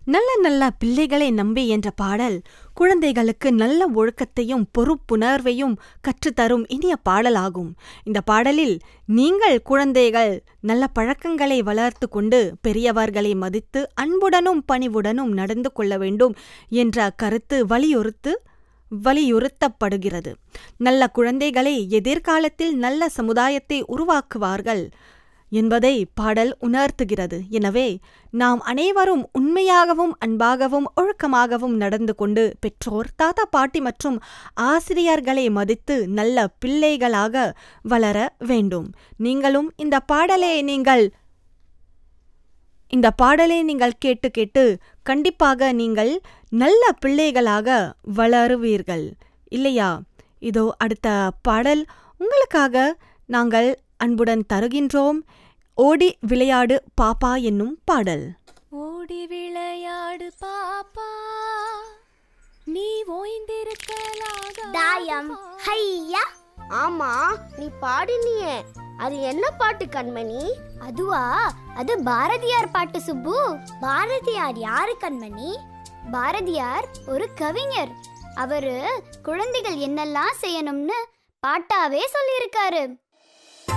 நல்ல நல்ல பிள்ளைகளை நம்பி என்ற பாடல் குழந்தைகளுக்கு நல்ல ஒழுக்கத்தையும் பொறுப்புணர்வையும் கற்றுத்தரும் இனிய பாடலாகும் இந்த பாடலில் நீங்கள் குழந்தைகள் நல்ல பழக்கங்களை வளர்த்து கொண்டு பெரியவர்களை மதித்து அன்புடனும் பணிவுடனும் நடந்து கொள்ள வேண்டும் என்ற கருத்து வலியுறுத்து வலியுறுத்தப்படுகிறது நல்ல குழந்தைகளை எதிர்காலத்தில் நல்ல சமுதாயத்தை உருவாக்குவார்கள் என்பதை பாடல் உணர்த்துகிறது எனவே நாம் அனைவரும் உண்மையாகவும் அன்பாகவும் ஒழுக்கமாகவும் நடந்து கொண்டு பெற்றோர் தாத்தா பாட்டி மற்றும் ஆசிரியர்களை மதித்து நல்ல பிள்ளைகளாக வளர வேண்டும் நீங்களும் இந்த பாடலை நீங்கள் இந்த பாடலை நீங்கள் கேட்டு கேட்டு கண்டிப்பாக நீங்கள் நல்ல பிள்ளைகளாக வளருவீர்கள் இல்லையா இதோ அடுத்த பாடல் உங்களுக்காக நாங்கள் அன்புடன் தருகின்றோம் ஓடி விளையாடு பாப்பா என்னும் பாடல் ஓடி விளையாடு பாப்பா நீ ஓய்ந்திருக்கலாக தாயம் ஹையா ஆமா நீ பாடினியே அது என்ன பாட்டு கண்மணி அதுவா அது பாரதியார் பாட்டு சுப்பு பாரதியார் யாரு கண்மணி பாரதியார் ஒரு கவிஞர் அவரு குழந்தைகள் என்னெல்லாம் செய்யணும்னு பாட்டாவே சொல்லியிருக்காரு